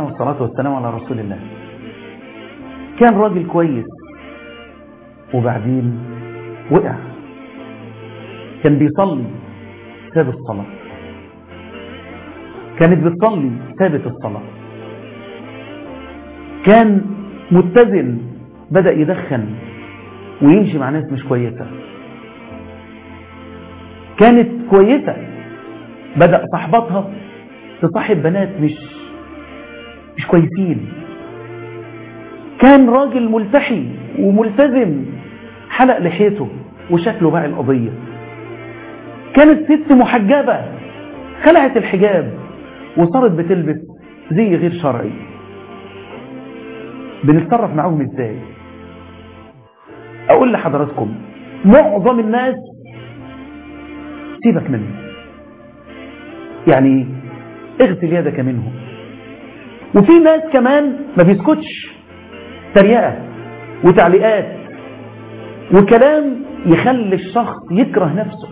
والصلاة والسلام على رسول الله كان راجل كويس وبعدين وقع كان بيصلي ساب الصلاة كانت بتصلي سابت الصلاة كان متزن بدأ يدخن ويمشي مع ناس مش كويسة كانت كويسة بدأ صحبتها تصاحب بنات مش مش كويسين كان راجل ملتحي وملتزم حلق لحيته وشكله باعي القضية كانت ست محجبة خلعت الحجاب وصارت بتلبس زي غير شرعي بنتصرف معاهم ازاي اقول لحضراتكم معظم الناس سيبك منه يعني اغسل يدك منهم وفي ناس كمان ما بيسكتش تريقة وتعليقات وكلام يخلي الشخص يكره نفسه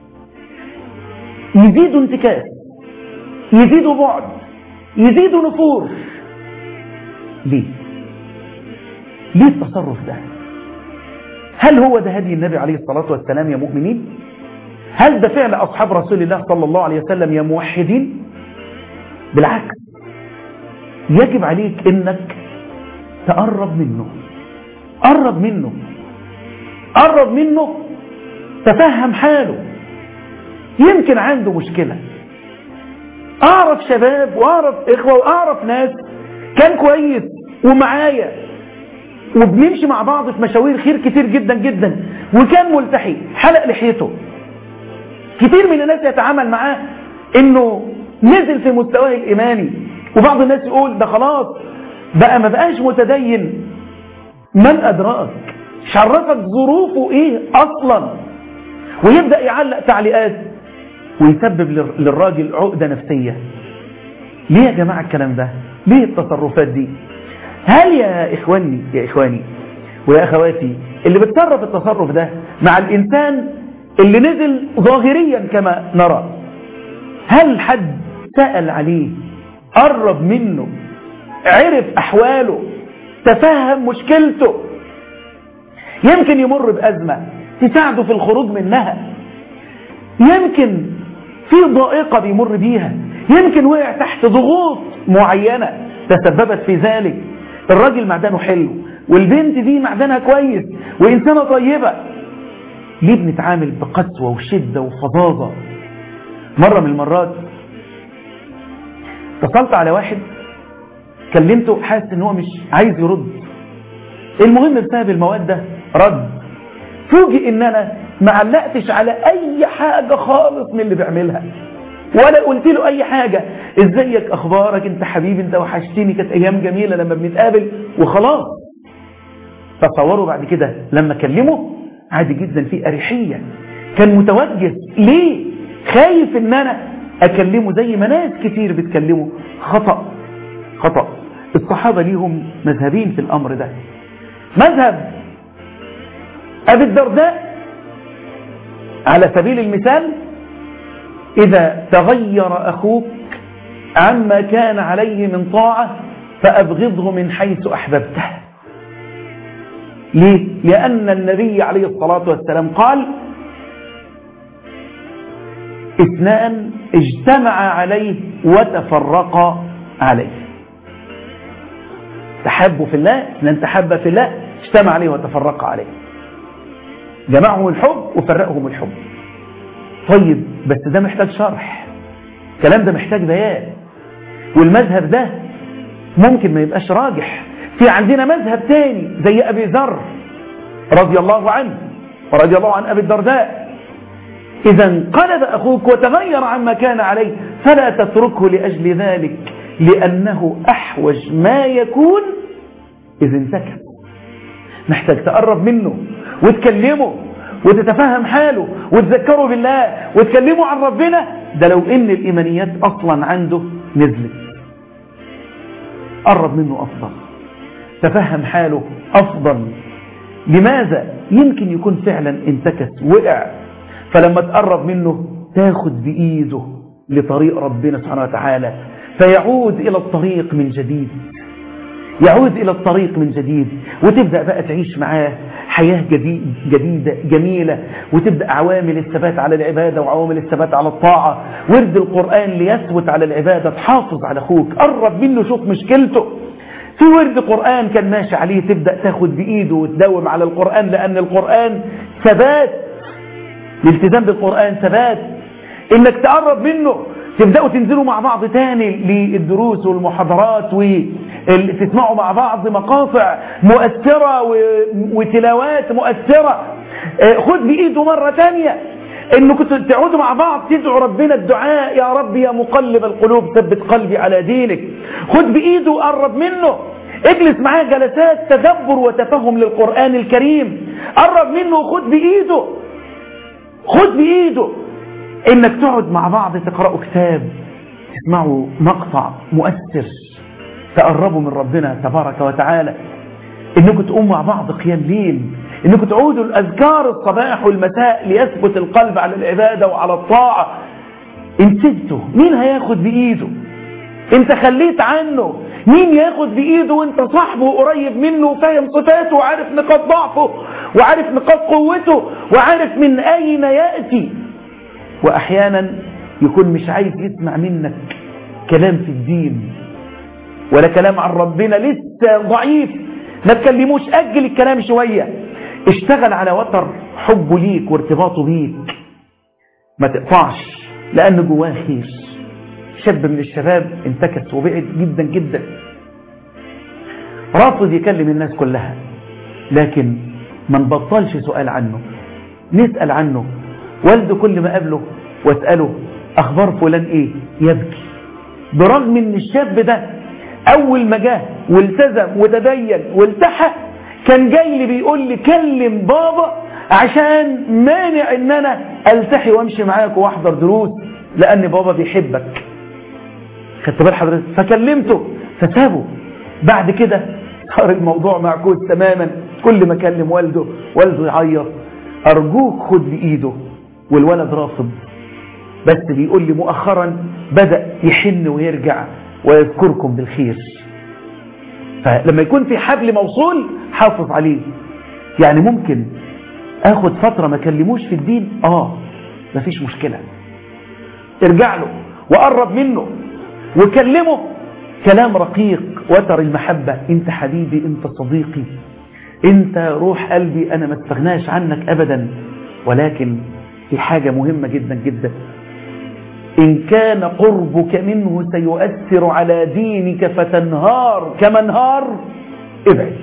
يزيدوا انتكاس يزيدوا بعد يزيدوا نفور ليه ليه التصرف ده هل هو ده هدي النبي عليه الصلاة والسلام يا مؤمنين هل ده فعل أصحاب رسول الله صلى الله عليه وسلم يا موحدين بالعكس يجب عليك انك تقرب منه قرب منه قرب منه تفهم حاله يمكن عنده مشكلة اعرف شباب واعرف اخوة واعرف ناس كان كويس ومعايا وبنمشي مع بعض في مشاوير خير كتير جدا جدا وكان ملتحي حلق لحيته كتير من الناس يتعامل معاه انه نزل في مستواه الايماني وبعض الناس يقول ده خلاص بقى ما بقاش متدين من ادراك شرفك ظروفه ايه اصلا ويبدأ يعلق تعليقات ويسبب للراجل عقدة نفسية ليه يا جماعة الكلام ده ليه التصرفات دي هل يا إخواني يا إخواني ويا أخواتي اللي بتصرف التصرف ده مع الإنسان اللي نزل ظاهريا كما نرى هل حد سأل عليه قرب منه عرف أحواله تفهم مشكلته يمكن يمر بأزمة تساعده في الخروج منها يمكن في ضائقة بيمر بيها يمكن وقع تحت ضغوط معينة تسببت في ذلك الراجل معدنه حلو والبنت دي معدنها كويس وإنسانة طيبة ليه بنتعامل بقسوة وشدة وفظاظة مرة من المرات اتصلت على واحد كلمته حاسس ان هو مش عايز يرد المهم بسبب المواد ده رد فوجئ ان انا ما علقتش على اي حاجة خالص من اللي بيعملها ولا قلت له اي حاجة ازيك اخبارك انت حبيبي انت وحشتني كانت ايام جميلة لما بنتقابل وخلاص تصوروا بعد كده لما كلمه عادي جدا في اريحية كان متوجس ليه خايف ان انا اكلمه زي ما ناس كتير بتكلمه خطأ خطأ الصحابة ليهم مذهبين في الامر ده مذهب ابي الدرداء على سبيل المثال إذا تغير أخوك عما كان عليه من طاعة فأبغضه من حيث أحببته ليه؟ لأن النبي عليه الصلاة والسلام قال اثنان اجتمع عليه وتفرقا عليه تحبوا في الله اثنان تحب في الله اجتمع عليه وتفرقا عليه جمعهم الحب وفرقهم الحب طيب بس ده محتاج شرح الكلام ده محتاج بيان والمذهب ده ممكن ما يبقاش راجح في عندنا مذهب تاني زي أبي ذر رضي الله عنه ورضي الله عن أبي الدرداء إذا انقلب أخوك وتغير عما كان عليه فلا تتركه لأجل ذلك لأنه أحوج ما يكون إذا انتكس محتاج تقرب منه وتكلمه وتتفهم حاله وتذكره بالله وتكلمه عن ربنا ده لو ان الايمانيات اصلا عنده نزلت قرب منه افضل تفهم حاله افضل لماذا يمكن يكون فعلا انتكس وقع فلما تقرب منه تاخد بايده لطريق ربنا سبحانه وتعالى فيعود إلى الطريق من جديد يعود إلى الطريق من جديد وتبدأ بقى تعيش معاه حياة جديد جديدة جميلة وتبدأ عوامل الثبات على العبادة وعوامل الثبات على الطاعة ورد القرآن ليثبت على العبادة تحافظ على أخوك قرب منه شوف مشكلته في ورد قرآن كان ماشي عليه تبدأ تاخد بإيده وتداوم على القرآن لأن القرآن ثبات الالتزام بالقرآن ثبات إنك تقرب منه تبدأوا تنزلوا مع بعض تاني للدروس والمحاضرات وتسمعوا مع بعض مقاطع مؤثرة وتلاوات مؤثرة خد بإيده مرة تانية انكم تقعدوا مع بعض تدعوا ربنا الدعاء يا رب يا مقلب القلوب ثبت قلبي على دينك خد بإيده وقرب منه اجلس معاه جلسات تدبر وتفهم للقرآن الكريم قرب منه وخد بإيده خد بإيده انك تقعد مع بعض تقرأوا كتاب تسمعوا مقطع مؤثر تقربوا من ربنا تبارك وتعالى انكم تقوموا مع بعض قيام ليل انكم تعودوا الاذكار الصباح والمساء ليثبت القلب على العبادة وعلى الطاعة ان سبته مين هياخد بايده انت خليت عنه مين ياخد بايده وانت صاحبه قريب منه وفاهم صفاته وعارف نقاط ضعفه وعارف نقاط قوته وعارف من اين يأتي واحيانا يكون مش عايز يسمع منك كلام في الدين ولا كلام عن ربنا لسه ضعيف ما تكلموش اجل الكلام شوية اشتغل على وتر حبه ليك وارتباطه بيك ما تقطعش لان جواه خير شاب من الشباب انتكس وبعد جدا جدا رافض يكلم الناس كلها لكن ما نبطلش سؤال عنه نسأل عنه والده كل ما قابله واسأله أخبار فلان إيه يبكي برغم ان الشاب ده أول ما جه والتزم وتدين والتحى كان جاي لي بيقول لي كلم بابا عشان مانع ان انا التحي وامشي معاك واحضر دروس لان بابا بيحبك خدت بال حضرتك فكلمته فسابه بعد كده صار الموضوع معكوس تماما كل ما كلم والده والده يعيط ارجوك خد بايده والولد رافض بس بيقول لي مؤخرا بدأ يحن ويرجع ويذكركم بالخير فلما يكون في حبل موصول حافظ عليه يعني ممكن اخد فترة ما كلموش في الدين اه مفيش مشكلة ارجع له وقرب منه وكلمه كلام رقيق وتر المحبة انت حبيبي انت صديقي انت روح قلبي انا ما استغناش عنك ابدا ولكن في حاجة مهمة جدا جدا إن كان قربك منه سيؤثر على دينك فتنهار كما انهار ابعد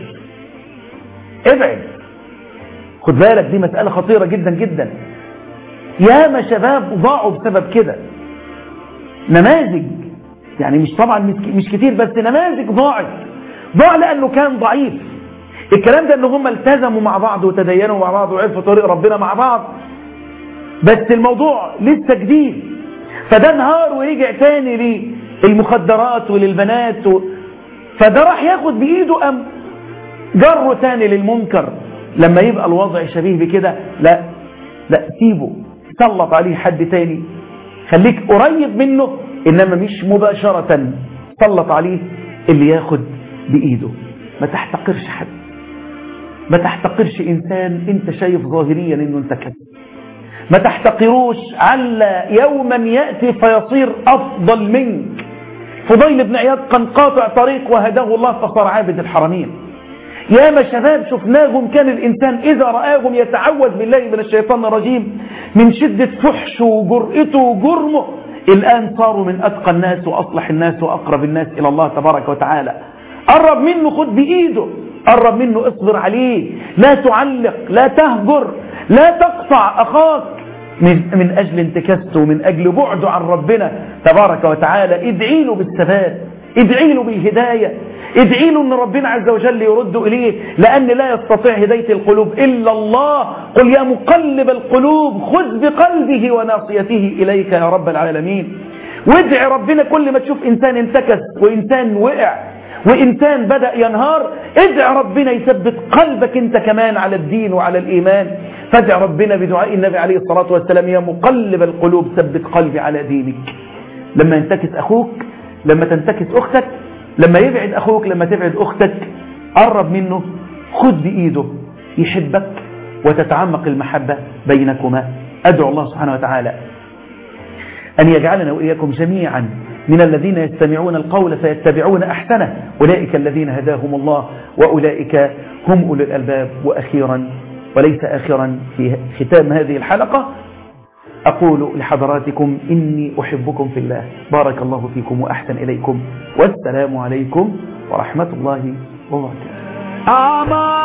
ابعد خد بالك دي مسألة خطيرة جدا جدا ياما شباب ضاعوا بسبب كده نماذج يعني مش طبعا مش كتير بس نماذج ضاعت ضاع لأنه كان ضعيف الكلام ده ان هم التزموا مع بعض وتدينوا مع بعض وعرفوا طريق ربنا مع بعض بس الموضوع لسه جديد فده انهار ورجع تاني للمخدرات وللبنات و... فده راح ياخد بايده ام جره تاني للمنكر لما يبقى الوضع شبيه بكده لا لا سيبه سلط عليه حد تاني خليك قريب منه انما مش مباشرة سلط عليه اللي ياخد بايده ما تحتقرش حد ما تحتقرش انسان انت شايف ظاهريا انه انت كذب ما تحتقروش عل يوما يأتي فيصير أفضل منك فضيل بن عياض كان قاطع طريق وهداه الله فصار عابد الحرمين ياما شباب شفناهم كان الإنسان إذا رآهم يتعوذ بالله من الشيطان الرجيم من شدة فحشه وجرأته وجرمه الآن صاروا من أتقى الناس وأصلح الناس وأقرب الناس إلى الله تبارك وتعالى قرب منه خد بإيده قرب منه اصبر عليه لا تعلق لا تهجر لا تقطع أخاك من, من أجل انتكاسته ومن أجل بعده عن ربنا تبارك وتعالى ادعي له بالثبات ادعي له بالهداية ادعي له ان ربنا عز وجل يرد إليه لأن لا يستطيع هداية القلوب إلا الله قل يا مقلب القلوب خذ بقلبه وناصيته إليك يا رب العالمين وادعي ربنا كل ما تشوف إنسان انتكس وإنسان وقع وإنسان بدأ ينهار ادعي ربنا يثبت قلبك انت كمان على الدين وعلى الإيمان فادع ربنا بدعاء النبي عليه الصلاة والسلام يا مقلب القلوب ثبت قلبي على دينك لما ينتكس أخوك لما تنتكس أختك لما يبعد أخوك لما تبعد أختك قرب منه خذ بإيده يحبك وتتعمق المحبة بينكما أدعو الله سبحانه وتعالى أن يجعلنا وإياكم جميعا من الذين يستمعون القول فيتبعون أحسنه أولئك الذين هداهم الله وأولئك هم أولو الألباب وأخيرا وليس آخرا في ختام هذه الحلقة أقول لحضراتكم إني أحبكم في الله بارك الله فيكم وأحسن إليكم والسلام عليكم ورحمة الله وبركاته